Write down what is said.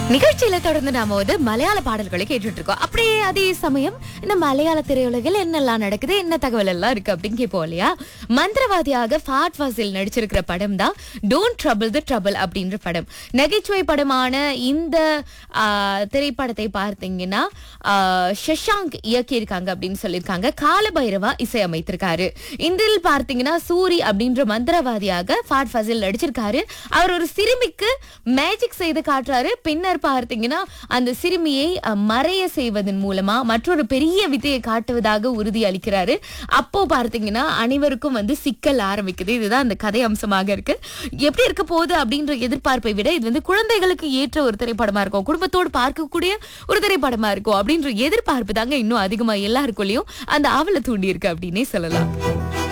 நிகழ்ச்சியில தொடர்ந்து நாம வந்து மலையாள பாடல்களை கேட்டுட்டு இருக்கோம் அப்படியே அதே சமயம் இந்த மலையாள திரையுலகில் என்னெல்லாம் நடக்குது என்ன தகவல் எல்லாம் இருக்கு அப்படின்னு கேட்போம் இல்லையா மந்திரவாதியாக ஃபாட் ஃபாசில் நடிச்சிருக்கிற படம் தான் டோன்ட் ட்ரபிள் த ட்ரபிள் அப்படின்ற படம் நகைச்சுவை படமான இந்த ஆ, திரைப்படத்தை பார்த்தீங்கன்னா ஆ, ஷஷாங்க் இயக்கியிருக்காங்க அப்படின்னு சொல்லியிருக்காங்க காலபைரவா இசையமைத்திருக்காரு இதில் பார்த்தீங்கன்னா சூரி அப்படின்ற மந்திரவாதியாக ஃபாட் ஃபாசில் நடிச்சிருக்காரு அவர் ஒரு சிறுமிக்கு மேஜிக் செய்து காட்டுறாரு பின்னர் பார்த்தீங்கன்னா அந்த சிறுமியை அஹ், மறைய செய்வதன் மூலமா மற்றொரு பெரிய வித்தையை காட்டுவதாக உறுதி அளிக்கிறாரு அப்போ பார்த்தீங்கன்னா அனைவருக்கும் வந்து சிக்கல் ஆரம்பிக்குது இதுதான் அந்த கதை அம்சமாக இருக்கு எப்படி இருக்க போகுது அப்படின்ற எதிர்பார்ப்பை விட இது வந்து குழந்தைகளுக்கு ஏற்ற ஒரு திரைப்படமா இருக்கும் குடும்பத்தோடு பார்க்கக்கூடிய ஒரு திரைப்படமா இருக்கும் அப்படின்ற எதிர்பார்ப்பு தாங்க இன்னும் அதிகமா எல்லாருக்குள்ளயும் அந்த ஆவலை தூண்டி இருக்கு அப்படின்னே சொல்லலாம்